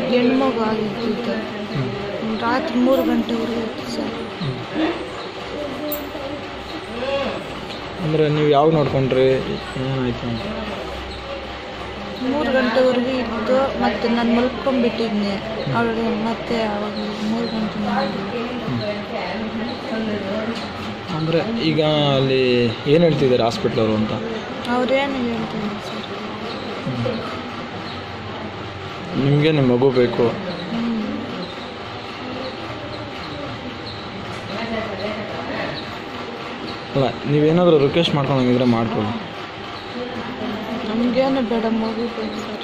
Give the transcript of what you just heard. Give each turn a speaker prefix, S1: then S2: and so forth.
S1: ಹೆಣ್ಣು ಮಗು ಆಗಿದ್ದು ರಾತ್ರಿ ಮೂರು ಗಂಟೆವರೆಗೂ ಇತ್ತು ಸರ್
S2: ಅಂದರೆ ನೀವು ಯಾವಾಗ ನೋಡ್ಕೊಂಡ್ರಿ ಏನಾಯ್ತು ಅಂತ
S1: ಮೂರು ಗಂಟೆವರೆಗೂ ಇತ್ತು ಮತ್ತು ನಾನು ಮಲ್ಕೊಂಡ್ಬಿಟ್ಟಿದ್ನೆ ಅವಳು ಮತ್ತೆ ಅವಾಗ ಮೂರು ಗಂಟೆ ಮೇಲೆ
S2: ಅಂದರೆ ಈಗ ಅಲ್ಲಿ ಏನು ಹೇಳ್ತಿದ್ದಾರೆ ಹಾಸ್ಪಿಟ್ಲ್ ಅವರು ಅಂತ
S1: ಅವ್ರೇನು ಹೇಳ್ತಾರೆ ಸರ್
S2: ನಿಮಗೆ ನಿಮ್ಮ ಮಗು ಬೇಕು
S1: ಹ್ಞೂ
S2: ಅಲ್ಲ ನೀವೇನಾದರೂ ರಿಕ್ವೆಸ್ಟ್ ಮಾಡ್ಕೊಂಡಂಗಿದ್ರೆ ಮಾಡ್ಕೊಳ್ಳಿ
S1: ನಮಗೇನು ಬೇಡ ಮಗು ಬೇಕು ಸರ್